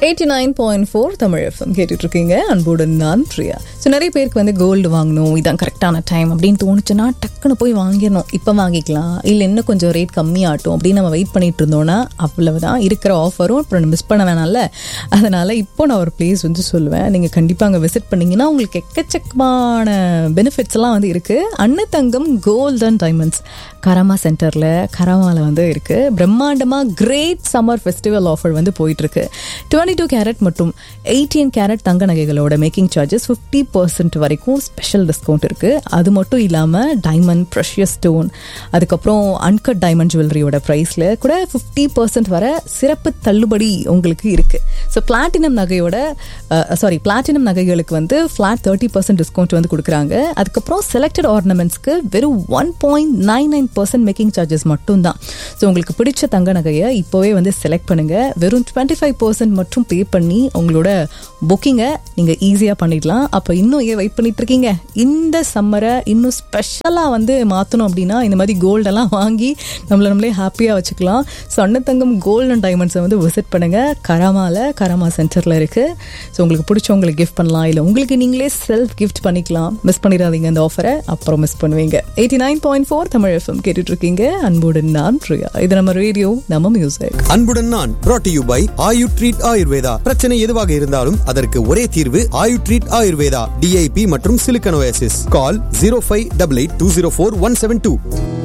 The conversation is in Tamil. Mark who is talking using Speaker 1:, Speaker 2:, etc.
Speaker 1: eighty nine point four Tamil FM கேட்டுட்டு இருக்கீங்க அன்புடன் நான் பிரியா ஸோ நிறைய பேருக்கு வந்து கோல்டு வாங்கணும் இதான் கரெக்டான டைம் அப்படின்னு தோணுச்சுன்னா டக்குன்னு போய் வாங்கிடணும் இப்போ வாங்கிக்கலாம் இல்லை இன்னும் கொஞ்சம் ரேட் கம்மியாகட்டும் அப்படின்னு நம்ம வெயிட் பண்ணிட்டு இருந்தோம்னா அவ்வளவுதான் இருக்கிற ஆஃபரும் அப்புறம் மிஸ் பண்ண வேணாம்ல அதனால இப்போ நான் ஒரு பிளேஸ் வந்து சொல்லுவேன் நீங்கள் கண்டிப்பாக அங்கே விசிட் பண்ணீங்கன்னா உங்களுக்கு எக்கச்சக்கமான பெனிஃபிட்ஸ் எல்லாம் வந்து இருக்குது அன்னதங்கம் கோல்டன் டைமண்ட்ஸ் கராமா சென்டரில் கராமாவில் வந்து இருக்குது பிரம்மாண்டமாக கிரேட் சம்மர் ஃபெஸ்டிவல் ஆஃபர் வந்து போயிட்டுருக்கு டுவெண்ட்டி டூ கேரட் மற்றும் எயிட்டீன் கேரட் தங்க நகைகளோட மேக்கிங் சார்ஜஸ் ஃபிஃப்டி பர்சன்ட் வரைக்கும் ஸ்பெஷல் டிஸ்கவுண்ட் இருக்குது அது மட்டும் இல்லாமல் டைமண்ட் ப்ரெஷியஸ் ஸ்டோன் அதுக்கப்புறம் அன்கட் டைமண்ட் ஜுவல்லரியோட ப்ரைஸில் கூட ஃபிஃப்டி பர்சன்ட் வர சிறப்பு தள்ளுபடி உங்களுக்கு இருக்குது ஸோ பிளாட்டினம் நகையோட சாரி பிளாட்டினம் நகைகளுக்கு வந்து ஃப்ளாட் தேர்ட்டி பர்சன்ட் டிஸ்கவுண்ட் வந்து கொடுக்குறாங்க அதுக்கப்புறம் செலக்டட் ஆர்னமெண்ட்ஸ்க்கு வெறும் one point nine nine percent making charges மட்டும்தான் ஸோ உங்களுக்கு பிடிச்ச தங்க நகையை இப்போவே வந்து செலக்ட் பண்ணுங்கள் வெறும் டுவெண்ட்டி ஃபைவ் பர்சன்ட் மட்டும் பே பண்ணி உங்களோட புக்கிங்கை நீங்கள் ஈஸியாக பண்ணிடலாம் அப்போ இன்னும் ஏன் வெயிட் பண்ணிட்டு இருக்கீங்க இந்த சம்மரை இன்னும் ஸ்பெஷலாக வந்து மாற்றணும் அப்படின்னா இந்த மாதிரி கோல்டெல்லாம் வாங்கி நம்மளை நம்மளே ஹாப்பியாக வச்சுக்கலாம் ஸோ அன்னத்தங்கம் கோல்ட் அண்ட் டைமண்ட்ஸை வந்து விசிட் பண்ணுங்கள் கராமாவில் கராமா சென்டரில் இருக்குது ஸோ உங்களுக்கு பிடிச்சவங்களுக்கு கிஃப்ட் பண்ணலாம் இல்லை உங்களுக்கு நீங்களே செல்ஃப் கிஃப்ட் பண்ணிக்கலாம் மிஸ் பண்ணிடாதீங்க இந்த ஆஃபரை அப்புறம் மிஸ் பண்ணுவீங்க eighty nine point four Tamil FM கேட்டுட்டு இருக்கீங்க அன்புடன் நான் பிரியா இது நம்ம ரேடியோ நம்ம மியூசிக்
Speaker 2: அன்புடன் நான் brought to you by Ayu treat Ayurveda பிரச்சனை எதுவாக இருந்தாலும் அதற்கு ஒரே தீர்வு ஆயு ட்ரீட் ஆயுர்வேதா டிஐபி மற்றும் சிலிக்கனோசிஸ் call zero five double eight two zero four one seven two